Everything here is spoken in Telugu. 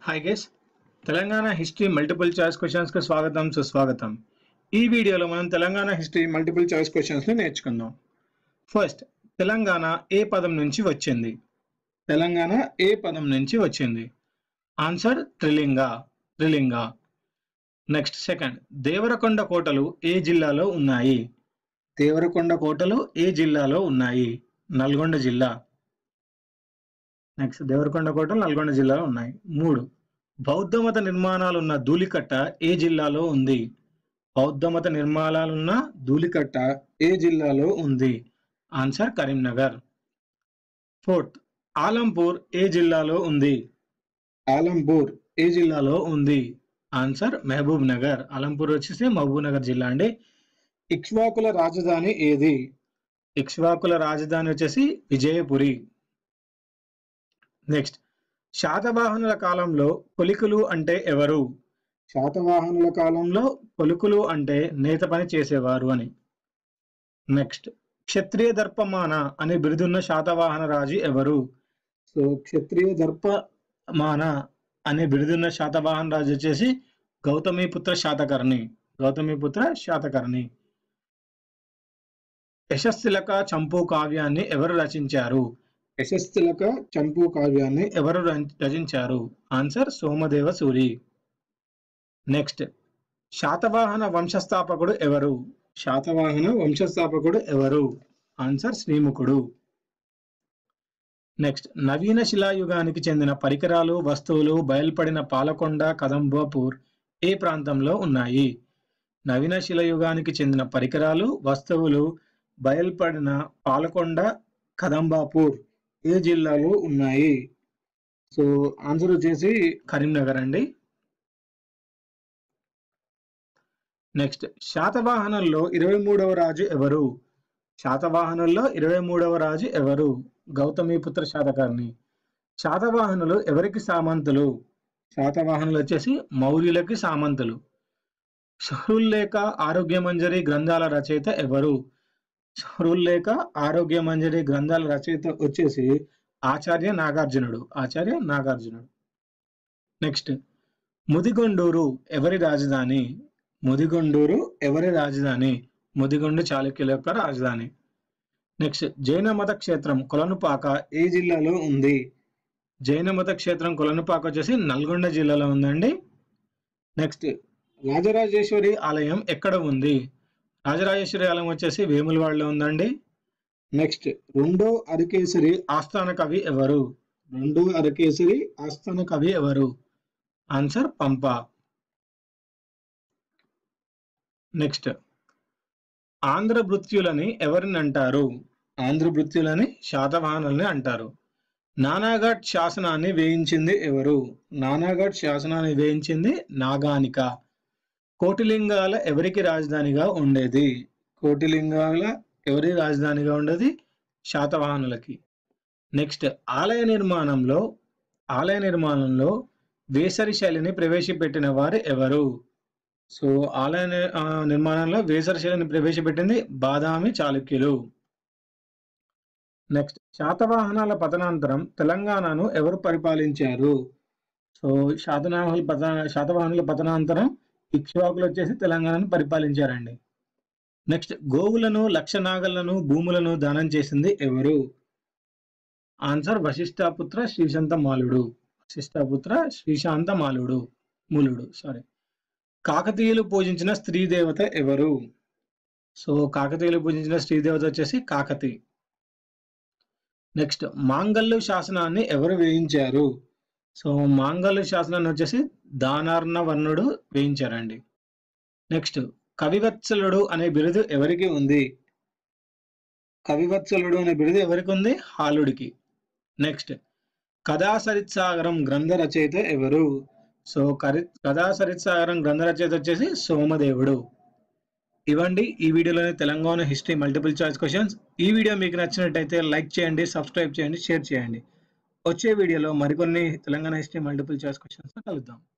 hi guys Telangana history multiple choice questions కి స్వాగతం సుస్వాగతం ఈ వీడియోలో మనం Telangana history multiple choice questions ని నేర్చుకుందాం ఫస్ట్ తెలంగాణ ఏ పదం నుంచి వచ్చింది తెలంగాణ ఏ పదం నుంచి వచ్చింది answer Trilinga Trilinga next second Devarakonda కోటలు ఏ జిల్లాలో ఉన్నాయి దేవరకొండ కోటలు ఏ జిల్లాలో ఉన్నాయి నల్గొండ జిల్లా నెక్స్ట్ దేవరకొండ కోటలు నల్గొండ జిల్లాలో ఉన్నాయి మూడు బౌద్ధ మత నిర్మాణాలు ఉన్న ధూళికట్ట ఏ జిల్లాలో ఉంది బౌద్ధ మత నిర్మాణాలున్న ధూళికట్ట ఏ జిల్లాలో ఉంది ఆన్సర్ కరీంనగర్ ఫోర్త్ ఆలంపూర్ ఏ జిల్లాలో ఉంది ఆలంపూర్ ఏ జిల్లాలో ఉంది ఆన్సర్ మహబూబ్ నగర్ ఆలంపూర్ వచ్చేసి మహబూబ్ నగర్ జిల్లా అండి ఇక్ష్వాకుల రాజధాని ఏది ఇక్ష్వాకుల రాజధాని వచ్చేసి విజయపురి నెక్స్ట్ శాతవాహనుల కాలంలో పొలికులు అంటే ఎవరు శాతవాహనుల కాలంలో పొలికులు అంటే నేత పని చేసేవారు అని నెక్స్ట్ క్షత్రియ దర్పమాన అనే బిరుదున్న శాతవాహన రాజు ఎవరు సో క్షత్రియ దర్పమాన అనే బిరుదున్న శాతవాహన రాజు వచ్చేసి గౌతమిపుత్ర శాతకర్ణి గౌతమిపుత్ర శాతకర్ణి యశస్తిలక చంపు కావ్యాన్ని ఎవరు రచించారు యశస్తిలక చంపు కావ్యాన్ని ఎవరు ర- రచించారు ఆన్సర్ సోమదేవ సూరి నెక్స్ట్ శాతవాహన వంశస్థాపకుడు ఎవరు శాతవాహన వంశస్థాపకుడు ఎవరు ఆన్సర్ శ్రీముఖుడు నెక్స్ట్ నవీన శిలాయుగానికి చెందిన పరికరాలు వస్తువులు బయల్పడిన పాలకొండ కదంబాపూర్ ఏ ప్రాంతంలో ఉన్నాయి నవీన శిలాయుగానికి చెందిన పరికరాలు వస్తువులు బయల్పడిన పాలకొండ కదంబాపూర్ ఏ జిల్లాలో ఉన్నాయి సో ఆన్సర్ వచ్చేసి కరీంనగర్ అండి నెక్స్ట్ శాతవాహనంలో ఇరవై మూడవ రాజు ఎవరు శాతవాహనుల్లో ఇరవై మూడవ రాజు ఎవరు గౌతమిపుత్ర శాతకర్ణి శాతవాహనులు ఎవరికి సామంతులు శాతవాహనులు వచ్చేసి మౌర్యులకి సామంతులు షహరుల్లేఖ ఆరోగ్య మంజరి గ్రంథాల రచయిత ఎవరు షహరుల్లేఖ ఆరోగ్య మంజరి గ్రంథాల రచయిత వచ్చేసి ఆచార్య నాగార్జునుడు ఆచార్య నాగార్జునుడు నెక్స్ట్ ముదిగొండూరు ఎవరి రాజధాని ముదిగొండూరు ఎవరి రాజధాని ముదిగొండు చాళుక్యుల యొక్క రాజధాని నెక్స్ట్ జైన మత క్షేత్రం కొలనుపాక ఏ జిల్లాలో ఉంది జైన మత క్షేత్రం కొలనుపాక వచ్చేసి నల్గొండ జిల్లాలో ఉందండి నెక్స్ట్ రాజరాజేశ్వరి ఆలయం ఎక్కడ ఉంది రాజరాజేశ్వరి ఆలయం వచ్చేసి వేములవాడలో ఉందండి నెక్స్ట్ రెండో అరకేసరి ఆస్థాన కవి ఎవరు రెండో అరకేసరి ఆస్థాన కవి ఎవరు ఆన్సర్ పంప నెక్స్ట్ ఆంధ్ర భృత్యులని ఎవరిని అంటారు ఆంధ్ర భృత్యులని శాతవాహనులని అంటారు నానాఘాట్ శాసనాన్ని వేయించింది ఎవరు నానాఘాట్ శాసనాన్ని వేయించింది నాగానిక కోటిలింగాల ఎవరికి రాజధానిగా ఉండేది కోటిలింగాల ఎవరి రాజధానిగా ఉండేది శాతవాహనులకి నెక్స్ట్ ఆలయ నిర్మాణంలో ఆలయ నిర్మాణంలో వేసరి శైలిని ప్రవేశపెట్టిన వారు ఎవరు సో ఆలయ ని- ఆ, నిర్మాణంలో వేసరి శైలిని ప్రవేశపెట్టింది బాదామి చాళుక్యులు నెక్స్ట్ శాతవాహనాల పతనాంతరం తెలంగాణను ఎవరు పరిపాలించారు సో శాతవాహనుల పత శాతవాహనుల పతనాంతరం ఇక్ష్వాకులు వచ్చేసి తెలంగాణను పరిపాలించారండి నెక్స్ట్ గోవులను లక్షనాగలను భూములను దానం చేసింది ఎవరు ఆన్సర్ వశిష్ఠపుత్ర శ్రీశాంత మాలుడు వశిష్ఠపుత్ర శ్రీశాంత మాలుడు మూలుడు సారీ కాకతీయులు పూజించిన స్త్రీ దేవత ఎవరు సో కాకతీయులు పూజించిన స్త్రీ దేవత వచ్చేసి కాకతి నెక్స్ట్ మాంగల్య శాసనాన్ని ఎవరు వేయించారు సో మాంగల్య శాసనాన్ని వచ్చేసి దానార్ణ వర్ణుడు వేయించారండి నెక్స్ట్ కవివత్సలుడు అనే బిరుదు ఎవరికి ఉంది కవివత్సలుడు అనే బిరుదు ఎవరికి ఉంది హాలుడికి నెక్స్ట్ కథా సరిత్సాగరం గ్రంథ రచయిత ఎవరు సో కరి కథా సరిత్సాగరం గ్రంథ రచయిత వచ్చేసి సోమదేవుడు ఇవ్వండి ఈ వీడియోలోని Telangana history multiple choice questions ఈ వీడియో మీకు నచ్చినట్టయితే లైక్ చేయండి సబ్స్క్రైబ్ చేయండి షేర్ చేయండి వచ్చే వీడియోలో మరికొన్ని Telangana history multiple choice questions కలుద్దాం